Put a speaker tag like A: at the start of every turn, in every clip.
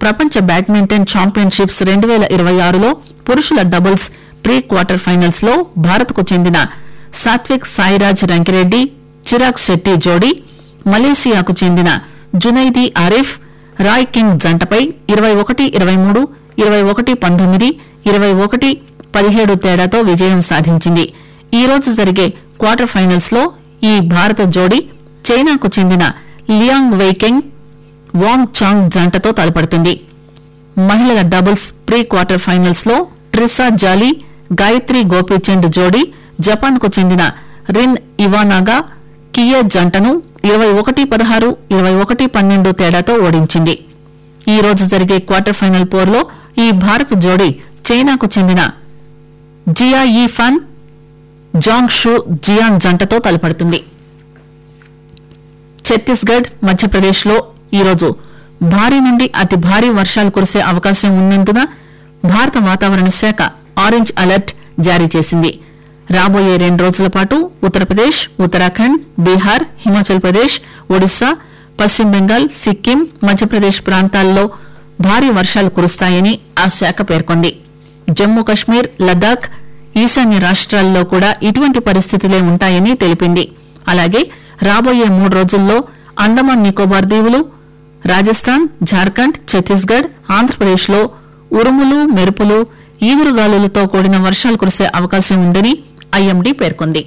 A: ప్రపంచ badminton championships రెండు వేల ఇరవై ఆరులో పురుషుల డబుల్స్ ప్రీ క్వార్టర్ ఫైనల్స్ లో భారత్ కు చెందిన సాత్విక్ సాయిరాజ్ రంకిరెడ్డి చిరాగ్ శెట్టి జోడీ మలేషియాకు చెందిన జునైదీ ఆరిఫ్ రాయ్ కింగ్ జంటపై ఇరవై ఒకటి ఇరవై మూడు ఇరవై ఒకటి పంతొమ్మిది ఇరవై ఒకటి పదిహేడు తేడాతో విజయం సాధించింది ఈ రోజు జరిగే క్వార్టర్ ఫైనల్స్ లో ఈ భారత జోడీ చైనాకు చెందిన లియాంగ్ వెయికెంగ్ వాంగ్ చాంగ్ జంటతో తలపడుతుంది మహిళల డబుల్స్ ప్రీ క్వార్టర్ ఫైనల్స్ లో ట్రిసా జాలీ గాయత్రి గోపీచంద్ జోడీ జపాన్ కు చెందిన రిన్ ఇవానాగా కియే జంటను ఇరవై ఒకటి పదహారు ఇరవై ఒకటి పన్నెండు తేడాతో ఓడించింది ఈ రోజు జరిగే క్వార్టర్ ఫైనల్ పోర్లో ఈ భారత్ జోడీ చైనాకు చెందిన Jia Yi Fan Zhang Shu Xian జంటతో తలపడుతుంది ఛత్తీస్గఢ్ మధ్యప్రదేశ్ లో ఈరోజు భారీ నుండి అతి భారీ వర్షాలు కురిసే అవకాశం ఉన్నందున భారత వాతావరణ శాఖ ఆరెంజ్ అలర్ట్ జారీ చేసింది రాబోయే రెండు రోజుల పాటు ఉత్తరప్రదేశ్ ఉత్తరాఖండ్ బీహార్ హిమాచల్ ప్రదేశ్ ఒడిశా పశ్చిమ బెంగాల్ సిక్కిం మధ్యప్రదేశ్ ప్రాంతాల్లో భారీ వర్షాలు కురుస్తాయని ఆ శాఖ పేర్కొంది జమ్మూ కశ్మీర్ లద్దాఖ్ ఈశాన్య రాష్ట్రాల్లో కూడా ఇటువంటి పరిస్థితులే ఉంటాయని తెలిపింది అలాగే రాబోయే మూడు రోజుల్లో అండమాన్ నికోబార్ దీవులు రాజస్థాన్ జార్ఖండ్ ఛత్తీస్గఢ్ ఆంధ్రప్రదేశ్లో ఉరుములు మెరుపులు ఈదురుగాలులతో కూడిన వర్షాలు కురిసే అవకాశం ఉందని ఐఎండీ పేర్కొంది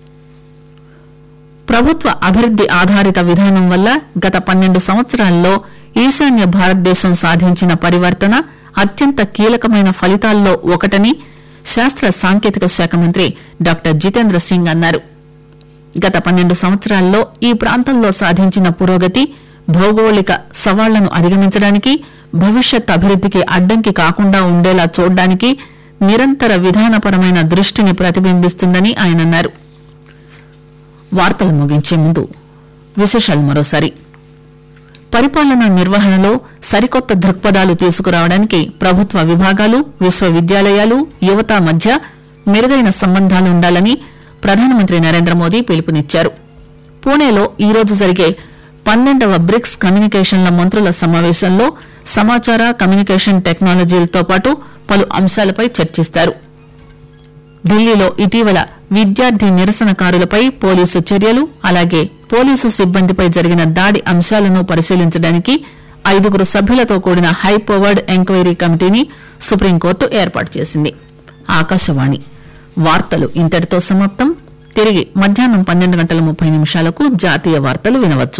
A: ప్రభుత్వ అభివృద్ది ఆధారిత విధానం వల్ల గత పన్నెండు సంవత్సరాల్లో ఈశాన్య భారతదేశం సాధించిన పరివర్తన అత్యంత కీలకమైన ఫలితాల్లో ఒకటని శాస్త్ర సాంకేతిక శాఖ మంత్రి డాక్టర్ జితేంద్ర సింగ్ అన్నారు గత పన్నెండు సంవత్సరాల్లో ఈ ప్రాంతంలో సాధించిన పురోగతి భౌగోళిక సవాళ్లను అధిగమించడానికి భవిష్యత్ అభివృద్దికి అడ్డంకి కాకుండా ఉండేలా చూడడానికి నిరంతర విధానపరమైన దృష్టిని ప్రతిబింబిస్తుందని ఆయన అన్నారు వార్తలు ముగించే ముందు విశేషాలు మరోసారి పరిపాలనా నిర్వహణలో సరికొత్త దృక్పథాలు తీసుకురావడానికి ప్రభుత్వ విభాగాలు విశ్వవిద్యాలయాలు యువత మధ్య మెరుగైన సంబంధాలు ఉండాలని ప్రధానమంత్రి నరేంద్ర మోదీ పిలుపునిచ్చారు పూణేలో ఈ రోజు జరిగే పన్నెండవ బ్రిక్స్ కమ్యూనికేషన్ల మంత్రుల సమావేశంలో సమాచార కమ్యూనికేషన్ టెక్నాలజీలతో పాటు పలు అంశాలపై చర్చిస్తారు ఢిల్లీలో ఇటీవల విద్యార్థి నిరసనకారులపై పోలీసు చర్యలు అలాగే పోలీసు సిబ్బందిపై జరిగిన దాడి అంశాలను పరిశీలించడానికి ఐదుగురు సభ్యులతో కూడిన హైపవర్డ్ ఎంక్వైరీ కమిటీని సుప్రీంకోర్టు ఏర్పాటు చేసింది ఆకాశవాణి వార్తలు ఇంతటితో సమాప్తం తిరిగి మధ్యాహ్నం పన్నెండు గంటల ముప్పై నిమిషాలకు జాతీయ వార్తలు వినవచ్చు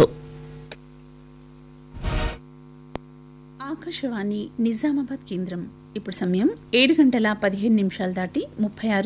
B: ఆకాశవాణి నిజామాబాద్ కేంద్రం ఇప్పుడు సమయం ఏడు గంటల పదిహేను నిమిషాలు దాటి ముప్పై ఆరు